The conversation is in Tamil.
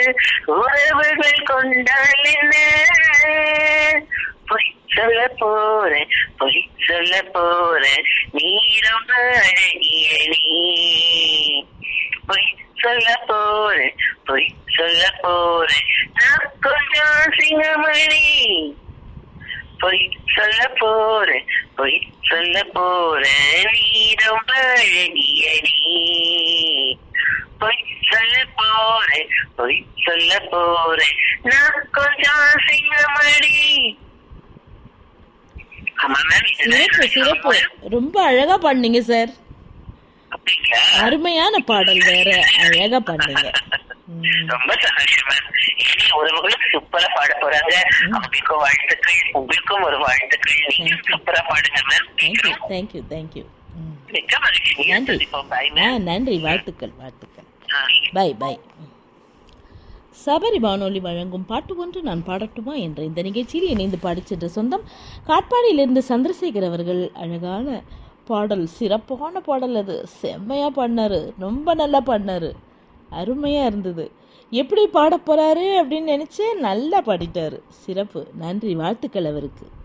உறவுகள் கொண்டால் என்ன பொய் சொல்ல போறேன் பொய் சொல்ல போறேன் நீ ரொம்ப அழகிய நீ பொய் சொல்ல போறேன் பொய் சொல்ல போறேன் நான் கொஞ்சம் சிங்கமணி பொய் சொல்ல போறேன் பொய் சொல்ல போறேன் நீ ரொம்ப அழகிய நீ பொய் சொல்ல போறேன் பொய் சொல்ல போறேன் நான் கொஞ்சம் சிங்கமணி ஆமா மேம் சிறப்பு சிறப்பு ரொம்ப அழகா பண்ணீங்க சார் அப்படிங்களா அருமையான பாடல் வேற அழகா பண்ணீங்க ம். ரொம்ப சந்தோஷம் மேம் இனி உறவுகளும் சூப்பரா பாட போறாங்க அவங்களுக்கும் வாழ்த்துக்கள் உங்களுக்கும் ஒரு வாழ்த்துக்கள் நீங்க சூப்பரா பாடுங்க மேம் தேங்க்யூ தேங்க்யூ தேங்க்யூ ம். மிக்க மகிழ்ச்சி நன்றி. சந்திப்போம் பாய் ஆ மேம் நன்றி வாழ்த்துக்கள் வாழ்த்துக்கள் ஆ. பை பை சபரி வானொலி வழங்கும் பாட்டு ஒன்று நான் பாடட்டுமா என்ற இந்த நிகழ்ச்சியில் இணைந்து பாடிச் சென்ற சொந்தம் காட்பாடியிலிருந்து சந்திரசேகர் அவர்கள் அழகான பாடல் சிறப்பான பாடல் அது செம்மையாக பண்ணாரு ரொம்ப நல்லா பண்ணாரு அருமையாக இருந்தது எப்படி பாட போகிறாரு அப்படின்னு நினச்சேன் நல்லா பாடிட்டாரு சிறப்பு நன்றி வாழ்த்துக்கள் அவருக்கு